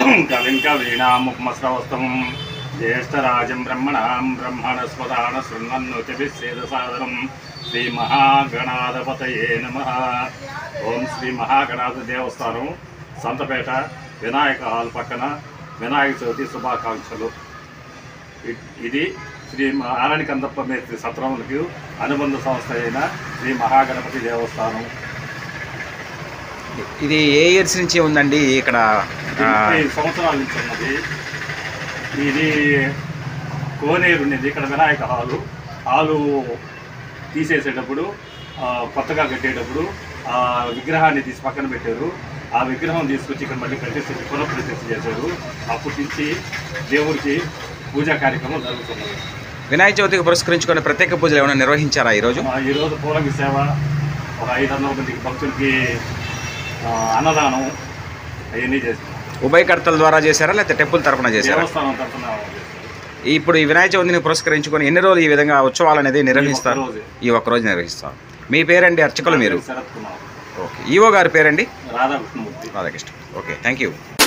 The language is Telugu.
కలింక వీణాముపమశ్రవస్తం జ్యేష్ఠరాజం బ్రహ్మణాం బ్రహ్మణస్పదాన శృణ్వన్నోతిభిస్సేద సాదరం శ్రీ మహాగణాధిపతయే నమ ఓం శ్రీ మహాగణాధి దేవస్థానం సంతపేట వినాయక హాల్ పక్కన వినాయక చవితి శుభాకాంక్షలు ఇ- ఇది శ్రీ ఆరణి కందప్ప మేస్త్రి సత్రములకు అనుబంధ సంస్థ అయిన శ్రీ మహాగణపతి దేవస్థానం ఇది ఏ ఇయర్స్ నుంచి ఉందండి ఇక్కడ ఆ, ముప్పై సంవత్సరాల నుంచి ఉన్నది ఇది కోనేరు ఉన్నది ఇక్కడ వినాయక హాలు హాలు తీసేసేటప్పుడు ఆ, కొత్తగా కట్టేటప్పుడు ఆ విగ్రహాన్ని తీసి పక్కన పెట్టారు ఆ విగ్రహం తీసుకొచ్చి ఇక్కడ మళ్ళీ ప్రతిష్ఠ పునఃప్రతిష్ఠ చేశారు అప్పటి నుంచి దేవుడికి పూజా కార్యక్రమం జరుగుతున్నది వినాయక చవితికి పురస్కరించుకుని ప్రత్యేక పూజలు ఏమైనా నిర్వహించారా ఈరోజు ఆ, ఈరోజు పూలకి సేవ ఒక ఐదు వందల మందికి భక్తులకి ఆ, అన్నదానం అవన్నీ చేస్తున్నాం ఉభయకర్తల ద్వారా చేశారా లేకపోతే టెంపుల్ తరపున చేశారా దేవస్థానం తరఫున చేస్తున్నాం. ఇప్పుడు ఈ వినాయక చవితిని పురస్కరించుకొని ఎన్ని రోజులు ఈ విధంగా ఉత్సవాలు అనేది నిర్వహిస్తారు ఈ ఒక్క రోజే. ఈ ఒక్క రోజు నిర్వహిస్తారు మీ పేరండి అర్చకులు మీరు శరత్ కుమార్ ఓకే ఈవో గారి పేరండి Radhakrishnamurthy Radhakrishna okay thank you